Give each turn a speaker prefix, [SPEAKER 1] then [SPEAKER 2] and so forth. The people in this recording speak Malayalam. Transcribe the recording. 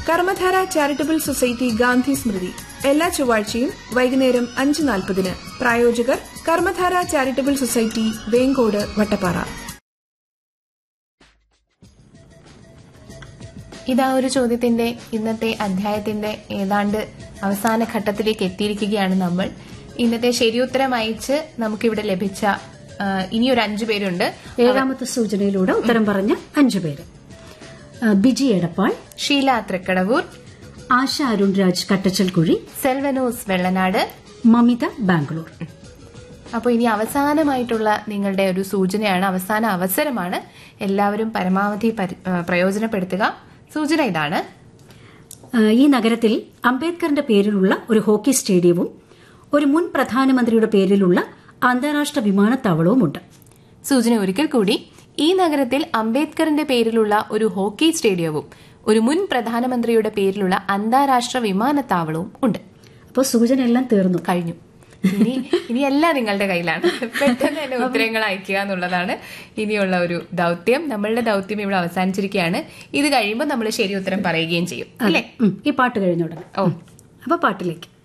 [SPEAKER 1] കർമ്മധാര ചാരിറ്റബിൾ സൊസൈറ്റി ഗാന്ധി സ്മൃതി എല്ലാ ചൊവ്വാഴ്ചയും വൈകുന്നേരം അഞ്ച് നാൽപ്പതിന് പ്രായോജകർ കർമ്മധാര ചാരിറ്റബിൾ സൊസൈറ്റി വേങ്കോട് വട്ടപ്പാറ
[SPEAKER 2] ഇതാ ഒരു ചോദ്യത്തിന്റെ ഇന്നത്തെ അധ്യായത്തിന്റെ ഏതാണ്ട് അവസാന ഘട്ടത്തിലേക്ക് എത്തിയിരിക്കുകയാണ് നമ്മൾ ഇന്നത്തെ ശരിയുത്തരം അയച്ച് നമുക്കിവിടെ ലഭിച്ച ആ, ഇനിയൊരു അഞ്ചു പേരുണ്ട്
[SPEAKER 3] ഏഴാമത്തെ സൂചനയിലൂടെ ഉത്തരം പറഞ്ഞ അഞ്ചു പേര് ആ, ബിജി എടപ്പാൾ
[SPEAKER 2] ഷീല തൃക്കടവൂർ
[SPEAKER 3] ആശ അരുൺരാജ് കട്ടച്ചൽക്കുഴി
[SPEAKER 2] സെൽവനൂസ് വെള്ളനാട്
[SPEAKER 3] മമിത ബാംഗ്ലൂർ
[SPEAKER 2] അപ്പോൾ ഇനി അവസാനമായിട്ടുള്ള നിങ്ങളുടെ ഒരു സൂചനയാണ് അവസാന അവസരമാണ് എല്ലാവരും പരമാവധി പരി- ആ, പ്രയോജനപ്പെടുത്തുക സൂചന ഇതാണ്
[SPEAKER 3] ആ, ഈ നഗരത്തിൽ അംബേദ്കറിന്റെ പേരിലുള്ള ഒരു ഹോക്കി സ്റ്റേഡിയവും ഒരു മുൻ പ്രധാനമന്ത്രിയുടെ പേരിലുള്ള അന്താരാഷ്ട്ര വിമാനത്താവളവുമുണ്ട്
[SPEAKER 2] സൂചന ഒരിക്കൽ കൂടി ഈ നഗരത്തിൽ അംബേദ്കറിന്റെ പേരിലുള്ള ഒരു ഹോക്കി സ്റ്റേഡിയവും ഒരു മുൻ പ്രധാനമന്ത്രിയുടെ പേരിലുള്ള അന്താരാഷ്ട്ര വിമാനത്താവളവും ഉണ്ട്
[SPEAKER 3] അപ്പോൾ സൂചന എല്ലാം തീർന്നു
[SPEAKER 2] കഴിഞ്ഞു ഇനി ഇനി എല്ലാം നിങ്ങളുടെ കയ്യിലാണ് പെട്ടെന്ന് തന്നെ ഉത്തരങ്ങൾ അയക്കുക എന്നുള്ളതാണ് ഇനിയുള്ള ഒരു ദൗത്യം നമ്മളുടെ ദൗത്യം ഇവിടെ അവസാനിച്ചിരിക്കുകയാണ് ഇത് കഴിയുമ്പോൾ നമ്മൾ ശരി ഉത്തരം പറയുകയും ചെയ്യും അല്ലേ
[SPEAKER 3] ഉം, ഈ പാട്ട് കഴിഞ്ഞ ഉടനെ
[SPEAKER 2] ഓ
[SPEAKER 3] അപ്പൊ പാട്ടിലേക്ക്